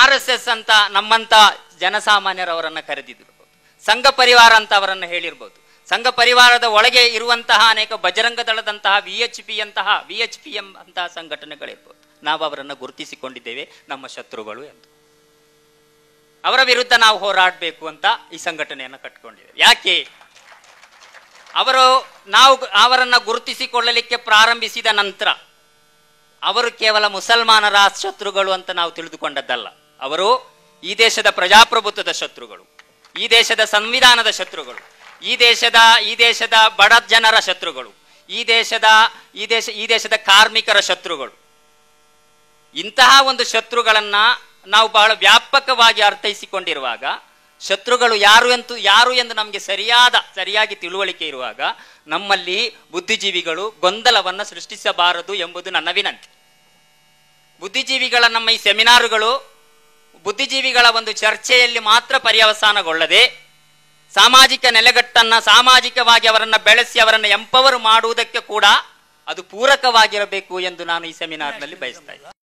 R S S ಅಂತ ನಮ್ಮಂತ ಜನಸಾಮಾನ್ಯರವರನ್ನ ಕರೆದಿದ್ರು ಸಂಘ ಪರಿವಾರ ಅಂತ ಅವರನ್ನು ಹೇಳಿರ್ಬೋದು ಸಂಘ ಪರಿವಾರದ ಒಳಗೆ ಇರುವಂತಹ ಅನೇಕ ಬಜರಂಗ ದಳದಂತಹ ವಿ ಎಚ್ ಪಿ ಅಂತಹ ವಿ ಎಚ್ ಪಿ ಎಂ ಅಂತಹ ಸಂಘಟನೆಗಳಿರ್ಬೋದು ನಾವು ಅವರನ್ನು ಗುರುತಿಸಿಕೊಂಡಿದ್ದೇವೆ ನಮ್ಮ ಶತ್ರುಗಳು ಎಂದು ಅವರ ವಿರುದ್ಧ ನಾವು ಹೋರಾಡಬೇಕು ಅಂತ ಈ ಸಂಘಟನೆಯನ್ನು ಕಟ್ಕೊಂಡಿದ್ದೇವೆ ಯಾಕೆ ಅವರು ನಾವು ಅವರನ್ನ ಗುರುತಿಸಿಕೊಳ್ಳಲಿಕ್ಕೆ ಪ್ರಾರಂಭಿಸಿದ ನಂತರ ಅವರು ಕೇವಲ ಮುಸಲ್ಮಾನರ ಶತ್ರುಗಳು ಅಂತ ನಾವು ತಿಳಿದುಕೊಂಡದ್ದಲ್ಲ ಅವರು ಈ ದೇಶದ ಪ್ರಜಾಪ್ರಭುತ್ವದ ಶತ್ರುಗಳು ಈ ದೇಶದ ಸಂವಿಧಾನದ ಶತ್ರುಗಳು ಈ ದೇಶದ ಈ ದೇಶದ ಬಡ ಜನರ ಶತ್ರುಗಳು ಈ ದೇಶದ ಈ ದೇಶ ಈ ದೇಶದ ಕಾರ್ಮಿಕರ ಶತ್ರುಗಳು ಇಂತಹ ಒಂದು ಶತ್ರುಗಳನ್ನ ನಾವು ಬಹಳ ವ್ಯಾಪಕವಾಗಿ ಅರ್ಥೈಸಿಕೊಂಡಿರುವಾಗ ಶತ್ರುಗಳು ಯಾರು ಎಂದು ಯಾರು ಎಂದು ನಮಗೆ ಸರಿಯಾದ ಸರಿಯಾಗಿ ತಿಳುವಳಿಕೆ ಇರುವಾಗ ನಮ್ಮಲ್ಲಿ ಬುದ್ಧಿಜೀವಿಗಳು ಗೊಂದಲವನ್ನ ಸೃಷ್ಟಿಸಬಾರದು ಎಂಬುದು ನನ್ನ ವಿನಂತಿ ಬುದ್ಧಿಜೀವಿಗಳ ನಮ್ಮ ಈ ಸೆಮಿನಾರುಗಳು ಬುದ್ಧಿಜೀವಿಗಳ ಒಂದು ಚರ್ಚೆಯಲ್ಲಿ ಮಾತ್ರ ಪರ್ಯವಸಾನಗೊಳ್ಳದೆ ಸಾಮಾಜಿಕ ನೆಲೆಗಟ್ಟನ್ನ ಸಾಮಾಜಿಕವಾಗಿ ಅವರನ್ನ ಬೆಳೆಸಿ ಅವರನ್ನ ಎಂಪವರ್ ಮಾಡುವುದಕ್ಕೆ ಕೂಡ ಅದು ಪೂರಕವಾಗಿರಬೇಕು ಎಂದು ನಾನು ಈ ಸೆಮಿನಾರ್ನಲ್ಲಿ ಬಯಸ್ತಾ ಇದ್ದೇನೆ